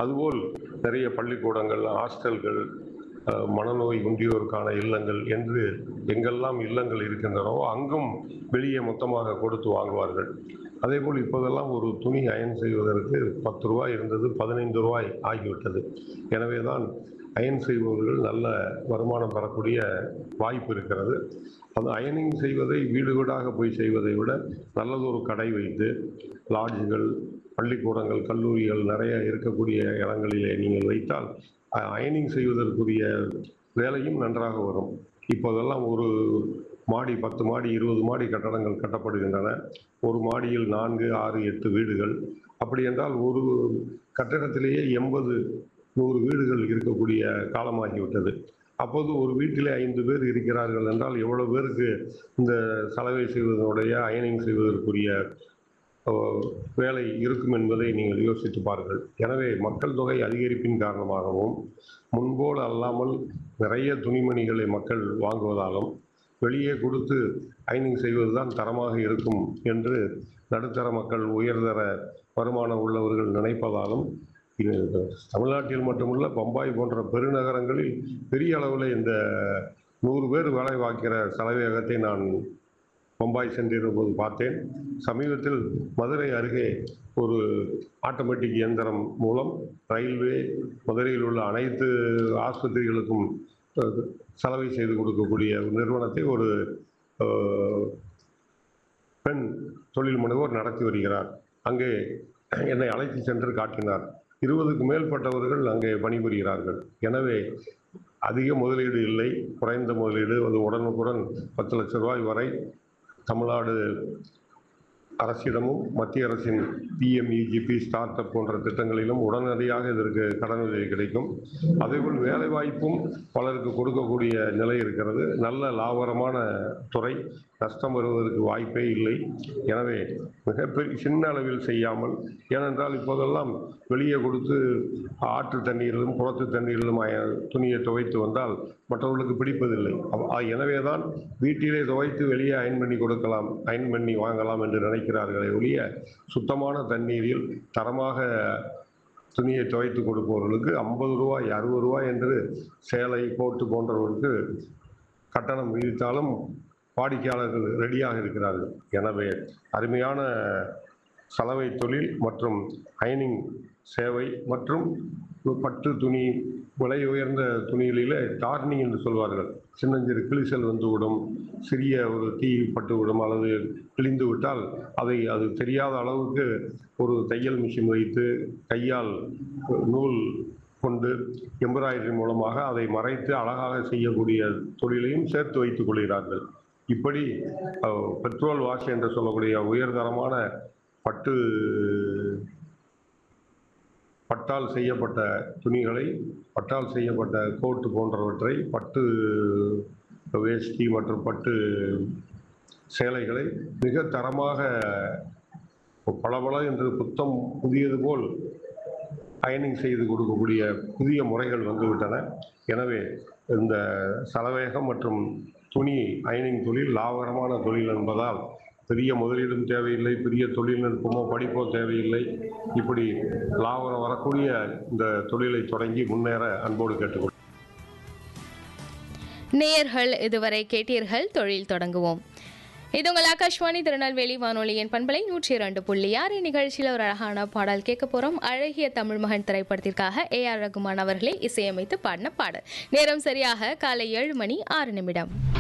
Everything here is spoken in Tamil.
அதுபோல் நிறைய பள்ளிக்கூடங்கள் ஹாஸ்டல்கள் அஹ், மனநோய் உண்டியோருக்கான இல்லங்கள் என்று எங்கெல்லாம் இல்லங்கள் இருக்கின்றனவோ அங்கும் வெளியே மொத்தமாக கொடுத்து வாங்குவார்கள் அதேபோல் இப்போதெல்லாம் ஒரு துணி அயன் செய்வதற்கு பத்து ரூபாய் இருந்தது பதினைந்து ரூபாய் ஆகிவிட்டது எனவே தான் அயன் செய்பவர்கள் நல்ல வருமானம் பெறக்கூடிய வாய்ப்பு இருக்கிறது அந்த அயனிங் செய்வதை வீடு வீடாக போய் செய்வதை விட நல்லதொரு கடை வைத்து லாட்ஜுகள் பள்ளிக்கூடங்கள் கல்லூரிகள் நிறைய இருக்கக்கூடிய இடங்களிலே நீங்கள் வைத்தால் அ- அயனிங் செய்வதற்குரிய வேலையும் நன்றாக வரும் இப்போதெல்லாம் ஒரு மாடி பத்து மாடி இருபது மாடி கட்டடங்கள் கட்டப்படுகின்றன ஒரு மாடியில் நான்கு ஆறு எட்டு வீடுகள் அப்படி என்றால் ஒரு கட்டடத்திலேயே எண்பது நூறு வீடுகள் இருக்கக்கூடிய காலமாகிவிட்டது அப்போது ஒரு வீட்டிலே ஐந்து பேர் இருக்கிறார்கள் என்றால் எவ்வளவு பேருக்கு இந்த சலவை செய்வதனுடைய அயனிங் செய்வதற்குரிய அஹ், வேலை இருக்கும் என்பதை நீங்கள் யோசித்து பாருங்கள் எனவே மக்கள் தொகை அதிகரிப்பின் காரணமாகவும் முன்போல் அல்லாமல் நிறைய துணிமணிகளை மக்கள் வாங்குவதாலும் வெளியே கொடுத்து அயனிங் செய்வதுதான் தரமாக இருக்கும் என்று நடுத்தர மக்கள் உயர்தர வருமானம் உள்ளவர்கள் நினைப்பதாலும் இது தமிழ்நாட்டில் மட்டுமல்ல பம்பாய் போன்ற பெருநகரங்களில் பெரிய அளவில் இந்த நூறு பேர் வேலை பார்க்கிற சலவையகத்தை நான் பம்பாய் சென்றிருந்தபோது பார்த்தேன் சமீபத்தில் மதுரை அருகே ஒரு ஆட்டோமேட்டிக் இயந்திரம் மூலம் ரயில்வே மதுரையில் உள்ள அனைத்து ஆஸ்பத்திரிகளுக்கும் அஹ், சலவை செய்து கொடுக்கக்கூடிய ஒரு நிறுவனத்தை ஒரு அஹ், பெண் தொழில் முனைவோர் நடத்தி வருகிறார் அங்கே என்னை அழைத்து சென்று காட்டினார் இருபதுக்கு மேற்பட்டவர்கள் அங்கே பணிபுரிகிறார்கள் எனவே அதிக முதலீடு இல்லை குறைந்த முதலீடு அது உடனுக்குடன் பத்து லட்சம் ரூபாய் வரை தமிழ்நாடு அரசிடமும் மத்திய அரசின் பிஎம்இஜிபி ஸ்டார்ட் அப் போன்ற திட்டங்களிலும் உடனடியாக இதற்கு கடன் உதவி கிடைக்கும் அதேபோல் வேலைவாய்ப்பும் பலருக்கு கொடுக்கக்கூடிய நிலை இருக்கிறது நல்ல லாபகரமான துறை நஷ்டம் வருவதற்கு வாய்ப்பே இல்லை எனவே மிகப்பெரிய சின்ன அளவில் செய்யாமல் ஏனென்றால் இப்போதெல்லாம் வெளியே கொடுத்து ஆற்று தண்ணீரிலும் குளத்து தண்ணீரிலும் அய- துணியை துவைத்து வந்தால் மற்றவர்களுக்கு பிடிப்பதில்லை அவ- எனவே தான் வீட்டிலே துவைத்து வெளியே அயன் பண்ணி கொடுக்கலாம் அயன் பண்ணி வாங்கலாம் என்று நினைக்கிறார்களே ஒழிய சுத்தமான தண்ணீரில் தரமாக துணியை துவைத்து கொடுப்பவர்களுக்கு ஐம்பது ரூபாய் அறுபது ரூபாய் என்று சேலை கோட்டு போன்றவர்களுக்கு கட்டணம் விதித்தாலும் வாடிக்கையாளர்கள் ரெடியாக இருக்கிறார்கள் எனவே அருமையான சலவை தொழில் மற்றும் அயனிங் சேவை மற்றும் பட்டு துணி விலை உயர்ந்த துணிகளிலே டார்னிங் என்று சொல்வார்கள் சின்னஞ்சிறு கிழிசல் வந்து விடும் சிறிய ஒரு தீ பட்டு விடும் அல்லது கிழிந்து விட்டால் அதை அது தெரியாத அளவுக்கு ஒரு தையல் மிஷின் வைத்து கையால் நூல் கொண்டு எம்ப்ராய்டரி மூலமாக அதை மறைத்து அழகாக செய்யக்கூடிய தொழிலையும் சேர்த்து வைத்துக் கொள்கிறார்கள் இப்படி அஹ், பெட்ரோல் வாஷ் என்று சொல்லக்கூடிய உயர்தரமான பட்டு பட்டால் செய்யப்பட்ட துணிகளை பட்டால் செய்யப்பட்ட கோட்டு போன்றவற்றை பட்டு வேஷ்டி மற்றும் பட்டு சேலைகளை மிக தரமாக பளபள என்று புத்தம் புதியது போல் அயனிங் செய்து கொடுக்கக்கூடிய புதிய முறைகள் வந்துவிட்டன எனவே இந்த சலவேகம் மற்றும் துணி அயனிங் தொழில் லாபகரமான தொழில் என்பதால் பெரிய முதலீடும் தேவையில்லை பெரிய தொழில்நுட்பமோ படிப்போ தேவையில்லை இப்படி லாபம் வரக்கூடிய இந்த தொழிலை தொடங்கி முன்னேற அன்போடு கேட்டுக்கொள்கிறேன் நேயர்கள் இதுவரை கேட்டீர்கள் தொழில் தொடங்குவோம் இது உங்கள் ஆகாஷ்வாணி திருநெல்வேலி வானொலியின் பண்பலை நூற்றி இரண்டு புள்ளி ஆறு நிகழ்ச்சியில் ஒரு அழகான பாடல் கேட்க போறோம் அழகிய தமிழ் மகன் திரைப்படத்திற்காக ஏ ஆர் ரகுமான் அவர்களே இசையமைத்து பாடின பாடல் நேரம் சரியாக காலை ஏழு மணி ஆறு நிமிடம்